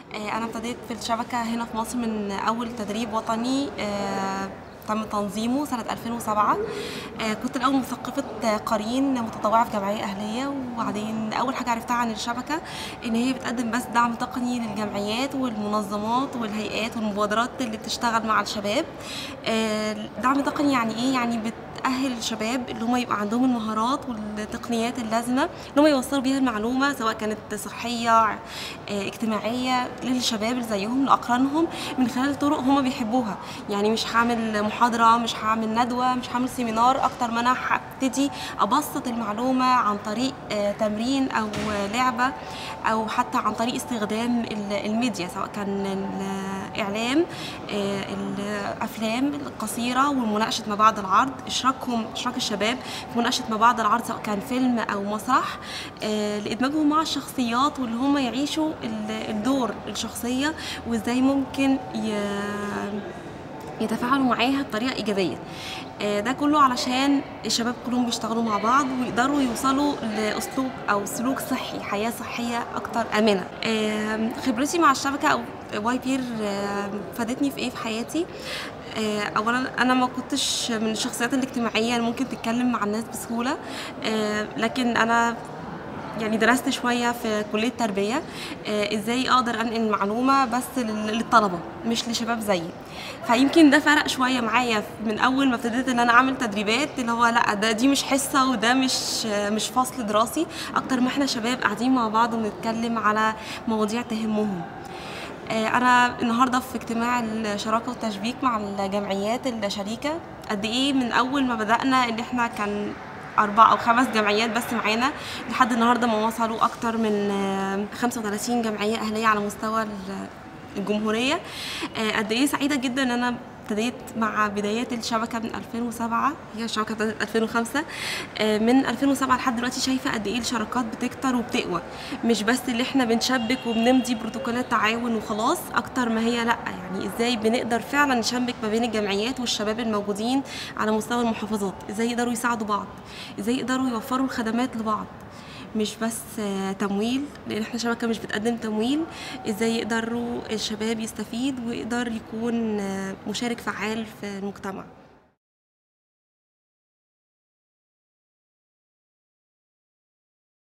آه، انا ابتديت في الشبكه هنا في مصر من اول تدريب وطني آه، تم تنظيمه سنة 2007 آه، كنت الأول مثقفة قرين متطوعة في جمعية أهلية وبعدين أول حاجة عرفتها عن الشبكة إن هي بتقدم بس دعم تقني للجمعيات والمنظمات والهيئات والمبادرات اللي بتشتغل مع الشباب آه، دعم تقني يعني إيه؟ يعني بتأهل الشباب اللي هم يبقى عندهم المهارات والتقنيات اللازمة إن هم يوصلوا بيها المعلومة سواء كانت صحية آه، اجتماعية للشباب اللي زيهم لأقرانهم من خلال طرق هم بيحبوها يعني مش هعمل محاضرة مش هعمل ندوة مش هعمل سيمينار أكتر ما أنا هبتدي أبسط المعلومة عن طريق آه، تمرين أو آه، لعبة أو حتى عن طريق استخدام ال- الميديا سواء كان الإعلام آه، الأفلام القصيرة ومناقشة ما بعد العرض إشراكهم إشراك الشباب في مناقشة ما بعد العرض سواء كان فيلم أو مسرح آه، لإدماجهم مع الشخصيات واللي هم يعيشوا ال- الدور الشخصية وإزاي ممكن ي... يتفاعلوا معاها بطريقه ايجابيه آه، ده كله علشان الشباب كلهم بيشتغلوا مع بعض ويقدروا يوصلوا لاسلوب او سلوك صحي حياه صحيه اكتر امنه آم، خبرتي مع الشبكه او واي بير آم، فادتني في ايه في حياتي آه، اولا انا ما كنتش من الشخصيات الاجتماعيه اللي ممكن تتكلم مع الناس بسهوله آه، لكن انا يعني درست شويه في كليه تربيه آه، ازاي اقدر انقل معلومه بس لل- للطلبه مش لشباب زيي فيمكن ده فرق شويه معايا من اول ما ابتديت ان انا اعمل تدريبات اللي هو لا ده دي مش حصه وده مش آه، مش فصل دراسي اكتر ما احنا شباب قاعدين مع بعض وبنتكلم على مواضيع تهمهم آه، انا النهارده في اجتماع الشراكه والتشبيك مع الجمعيات الشريكه قد ايه من اول ما بدانا ان احنا كان أربع أو خمس جمعيات بس معانا لحد النهارده ما وصلوا أكتر من آه، 35 جمعية أهلية على مستوى ال- الجمهورية آه، قد إيه سعيدة جدا إن أنا ابتديت مع بدايات الشبكة من 2007 هي الشبكة ابتدت 2005 آه، من 2007 لحد دلوقتي شايفة قد إيه الشراكات بتكتر وبتقوى مش بس اللي إحنا بنشبك وبنمضي بروتوكولات تعاون وخلاص أكتر ما هي لأ يعني إزاي بنقدر فعلا نشبك ما بين الجمعيات والشباب الموجودين على مستوى المحافظات إزاي يقدروا يساعدوا بعض إزاي يقدروا يوفروا الخدمات لبعض مش بس آه، تمويل لان احنا شبكه مش بتقدم تمويل ازاي يقدروا الشباب يستفيد ويقدر يكون آه، مشارك فعال في المجتمع